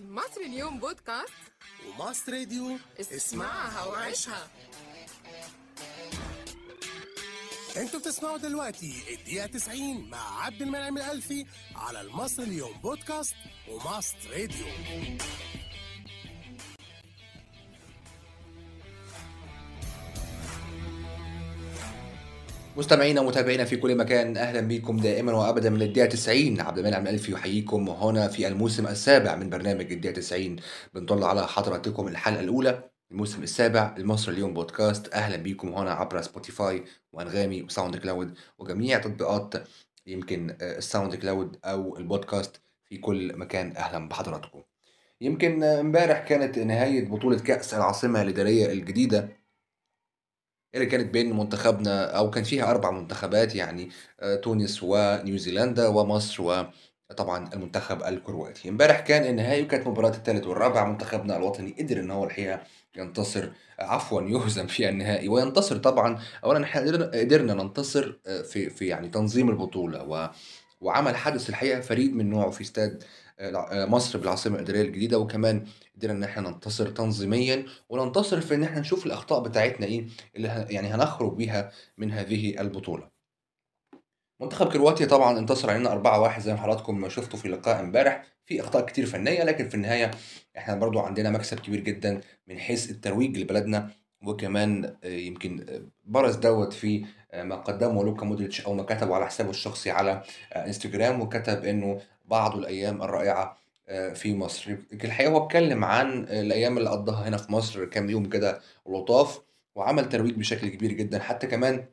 مصر اليوم بودكاست وماست راديو اسمعها وعيشها انتوا بتسمعوا دلوقتي الدقيقة 90 مع عبد المنعم الألفي على المصر اليوم بودكاست وماست راديو مستمعينا ومتابعينا في كل مكان اهلا بكم دائما وابدا من الدقيقه 90 عبد المنعم الالفي يحييكم هنا في الموسم السابع من برنامج الدقيقه 90 بنطلع على حضراتكم الحلقه الاولى الموسم السابع المصر اليوم بودكاست اهلا بكم هنا عبر سبوتيفاي وانغامي وساوند كلاود وجميع تطبيقات يمكن آه، الساوند كلاود او البودكاست في كل مكان اهلا بحضراتكم يمكن آه، امبارح كانت نهايه بطوله كاس العاصمه الاداريه الجديده اللي كانت بين منتخبنا او كان فيها اربع منتخبات يعني آه، تونس ونيوزيلندا ومصر وطبعا المنتخب الكرواتي امبارح كان النهائي وكانت مباراه الثالث والرابع منتخبنا الوطني قدر ان هو الحقيقه ينتصر عفوا يهزم في النهائي وينتصر طبعا اولا احنا قدرنا قدرنا ننتصر آه، في في يعني تنظيم البطوله و وعمل حدث الحقيقه فريد من نوعه في استاد آه، مصر بالعاصمه الاداريه الجديده وكمان قدرنا ان احنا ننتصر تنظيميا وننتصر في ان احنا نشوف الاخطاء بتاعتنا ايه اللي ه- يعني هنخرج بيها من هذه البطوله. منتخب كرواتيا طبعا انتصر علينا 4-1 زي ما حضراتكم ما شفتوا في لقاء امبارح في اخطاء كتير فنيه لكن في النهايه احنا برضو عندنا مكسب كبير جدا من حيث الترويج لبلدنا وكمان آه، يمكن آه، برز دوت في آه، ما قدمه لوكا مودريتش او ما كتبه على حسابه الشخصي على آه، انستجرام وكتب انه بعض الايام الرائعه آه، في مصر يمكن الحقيقه هو اتكلم عن آه، الايام اللي قضاها هنا في مصر كام يوم كده لطاف وعمل ترويج بشكل كبير جدا حتى كمان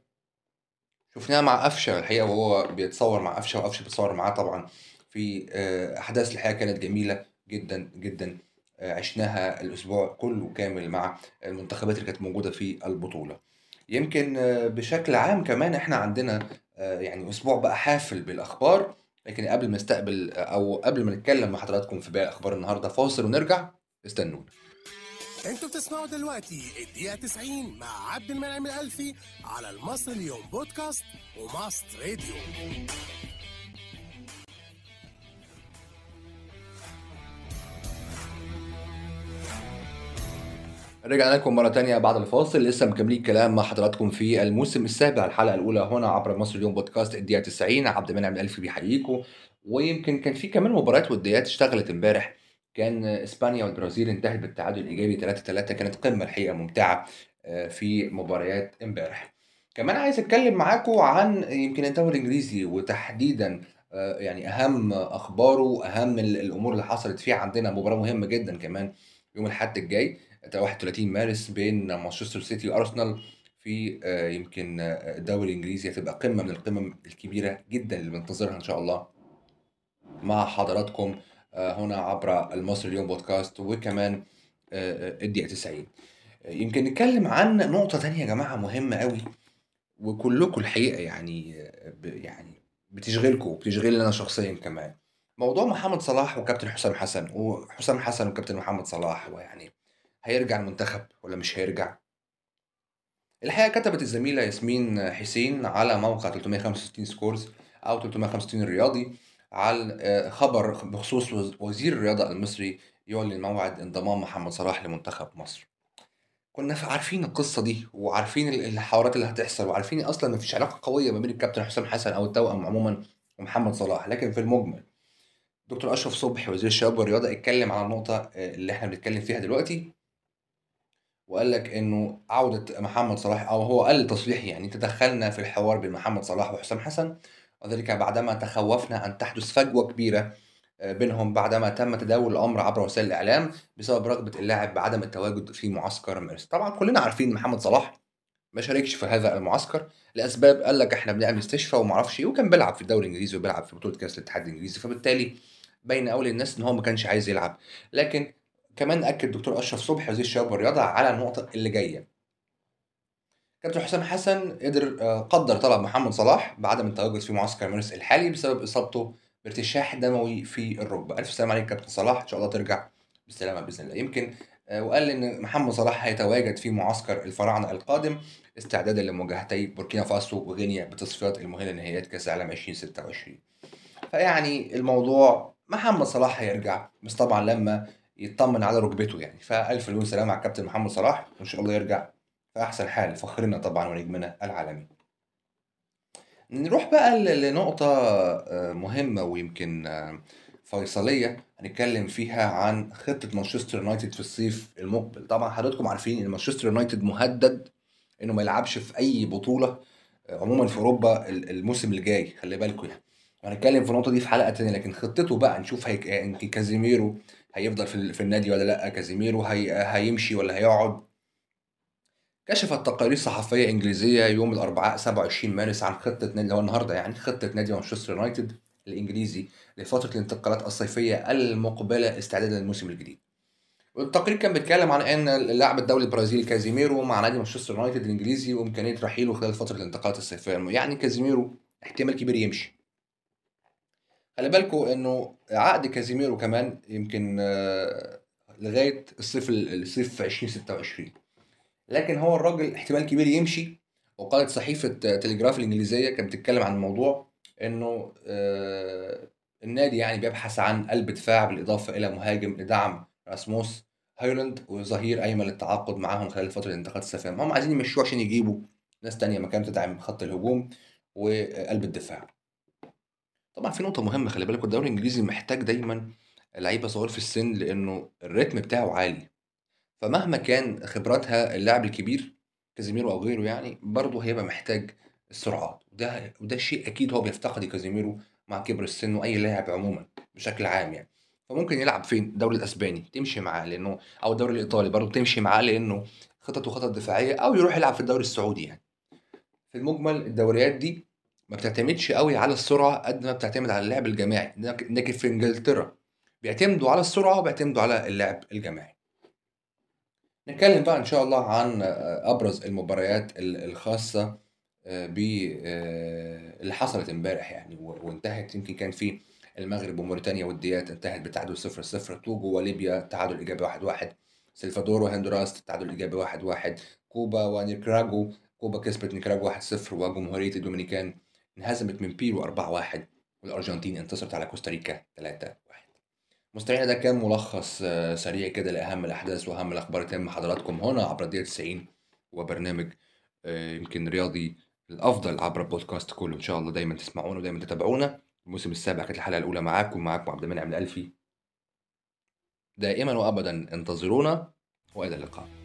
شفناها مع قفشه الحقيقه وهو بيتصور مع قفشه وقفشه بيتصور معاه طبعا في آه، احداث الحقيقه كانت جميله جدا جدا آه، عشناها الاسبوع كله كامل مع المنتخبات اللي كانت موجوده في البطوله يمكن آه، بشكل عام كمان احنا عندنا آه، يعني اسبوع بقى حافل بالاخبار لكن قبل ما نستقبل او قبل ما نتكلم مع حضراتكم في باقي اخبار النهارده فاصل ونرجع استنونا انتوا بتسمعوا دلوقتي الدقيقة 90 مع عبد المنعم الألفي على المصر اليوم بودكاست وماست راديو رجعنا لكم مرة تانية بعد الفاصل لسه مكملين كلام مع حضراتكم في الموسم السابع الحلقة الأولى هنا عبر مصر اليوم بودكاست الدقيقة 90 عبد المنعم الألفي بيحييكم ويمكن كان في كمان مباريات وديات اشتغلت امبارح كان اسبانيا والبرازيل انتهت بالتعادل الايجابي 3 3 كانت قمه الحقيقه ممتعه آه، في مباريات امبارح كمان عايز اتكلم معاكم عن يمكن الدوري الانجليزي وتحديدا آه، يعني اهم اخباره واهم ال- الامور اللي حصلت فيه عندنا مباراه مهمه جدا كمان يوم الاحد الجاي 31 مارس بين مانشستر سيتي وارسنال في آه، يمكن آه، الدوري الانجليزي هتبقى قمه من القمم الكبيره جدا اللي بننتظرها ان شاء الله مع حضراتكم آه، هنا عبر المصري اليوم بودكاست وكمان آه، آه، الدقيقة 90 آه، يمكن نتكلم عن نقطة تانية يا جماعة مهمة قوي وكلكم الحقيقة يعني آه، ب- يعني بتشغلكم وبتشغلني أنا شخصيا كمان موضوع محمد صلاح وكابتن حسام حسن وحسام حسن وكابتن محمد صلاح ويعني هيرجع المنتخب ولا مش هيرجع الحقيقة كتبت الزميلة ياسمين حسين على موقع 365 سكورز أو 365 الرياضي على آه، خبر بخصوص وز- وزير الرياضة المصري يعلن موعد انضمام محمد صلاح لمنتخب مصر كنا ف- عارفين القصة دي وعارفين ال- الحوارات اللي هتحصل وعارفين أصلا مفيش علاقة قوية ما بين الكابتن حسام حسن أو التوأم عموما ومحمد صلاح لكن في المجمل دكتور أشرف صبحي وزير الشباب والرياضة اتكلم على النقطة آه، اللي احنا بنتكلم فيها دلوقتي وقال لك انه عودة محمد صلاح او هو قال تصريح يعني تدخلنا في الحوار بين محمد صلاح وحسام حسن وذلك بعدما تخوفنا ان تحدث فجوة كبيرة آه، بينهم بعدما تم تداول الامر عبر وسائل الاعلام بسبب رغبة اللاعب بعدم التواجد في معسكر مارس طبعا كلنا عارفين إن محمد صلاح ما شاركش في هذا المعسكر لاسباب قال لك احنا بنعمل استشفاء وما اعرفش ايه وكان بيلعب في الدوري الانجليزي وبيلعب في بطولة كاس الاتحاد الانجليزي فبالتالي بين اول الناس ان هو ما كانش عايز يلعب لكن كمان اكد دكتور اشرف صبحي وزير الشباب والرياضه على النقطه اللي جايه كابتن حسام حسن قدر آه، قدر طلب محمد صلاح بعدم التواجد في معسكر مارس الحالي بسبب اصابته بارتشاح دموي في الركبه الف سلام عليك كابتن صلاح ان شاء الله ترجع بالسلامه باذن الله يمكن آه، وقال ان محمد صلاح هيتواجد في معسكر الفراعنه القادم استعدادا لمواجهتي بوركينا فاسو وغينيا بتصفيات المؤهله لنهائيات كاس العالم 2026 فيعني الموضوع محمد صلاح هيرجع بس طبعا لما يطمن على ركبته يعني فالف مليون سلام على الكابتن محمد صلاح وان شاء الله يرجع في احسن حال فخرنا طبعا ونجمنا العالمي نروح بقى ل- لنقطة آه، مهمة ويمكن آه، فيصلية هنتكلم فيها عن خطة مانشستر يونايتد في الصيف المقبل طبعا حضراتكم عارفين ان مانشستر يونايتد مهدد انه ما يلعبش في اي بطولة آه، عموما في اوروبا ال- الموسم الجاي خلي بالكم يعني هنتكلم في النقطة دي في حلقة تانية لكن خطته بقى نشوف هيك يمكن كازيميرو هيفضل في, ال- في النادي ولا لا كازيميرو هي هيمشي ولا هيقعد كشفت تقارير صحفية إنجليزية يوم الأربعاء 27 مارس عن خطة نادي اللي هو النهاردة يعني خطة نادي مانشستر يونايتد الإنجليزي لفترة الانتقالات الصيفية المقبلة استعدادا للموسم الجديد. والتقرير كان بيتكلم عن ان اللاعب الدولي البرازيلي كازيميرو مع نادي مانشستر يونايتد الانجليزي وامكانيه رحيله خلال فتره الانتقالات الصيفيه يعني كازيميرو احتمال كبير يمشي خلي بالكم انه عقد كازيميرو كمان يمكن آه، لغايه الصيف الصيف 2026 لكن هو الراجل احتمال كبير يمشي وقالت صحيفه تلجراف الانجليزيه كانت بتتكلم عن الموضوع انه آه، النادي يعني بيبحث عن قلب دفاع بالاضافه الى مهاجم لدعم راسموس هايلاند وظهير ايمن للتعاقد معاهم خلال فتره الانتقالات الصيفيه هم عايزين يمشوه عشان يجيبوا ناس تانية مكان تدعم خط الهجوم وقلب الدفاع طبعا في نقطه مهمه خلي بالكم الدوري الانجليزي محتاج دايما لعيبه صغار في السن لانه الريتم بتاعه عالي فمهما كان خبراتها اللاعب الكبير كازيميرو او غيره يعني برضه هيبقى محتاج السرعات وده وده شيء اكيد هو بيفتقد كازيميرو مع كبر السن واي لاعب عموما بشكل عام يعني فممكن يلعب فين الدوري الاسباني تمشي معاه لانه او الدوري الايطالي برضه تمشي معاه لانه خططه خطط دفاعيه او يروح يلعب في الدوري السعودي يعني في المجمل الدوريات دي ما بتعتمدش قوي على السرعه قد ما بتعتمد على اللعب الجماعي لكن لكن في انجلترا بيعتمدوا على السرعه وبيعتمدوا على اللعب الجماعي نتكلم بقى ان شاء الله عن آه، ابرز المباريات ال- الخاصه ب آه، اللي حصلت امبارح يعني و- وانتهت يمكن كان في المغرب وموريتانيا وديات انتهت بتعادل 0 0 توجو وليبيا تعادل ايجابي 1 1 سلفادور وهندوراس تعادل ايجابي 1 1 كوبا ونيكراغو كوبا كسبت نيكراغو 1 0 وجمهوريه الدومينيكان انهزمت من بيرو 4 1 والارجنتين انتصرت على كوستاريكا 3 1 مستمعينا ده كان ملخص آه، سريع كده لاهم الاحداث واهم الاخبار اللي تهم حضراتكم هنا عبر الدقيقه 90 وبرنامج آه، يمكن رياضي الافضل عبر البودكاست كله ان شاء الله دايما تسمعونا ودايما تتابعونا الموسم السابع كانت الحلقه الاولى معاكم معاكم عبد المنعم الالفي دائما وابدا انتظرونا والى اللقاء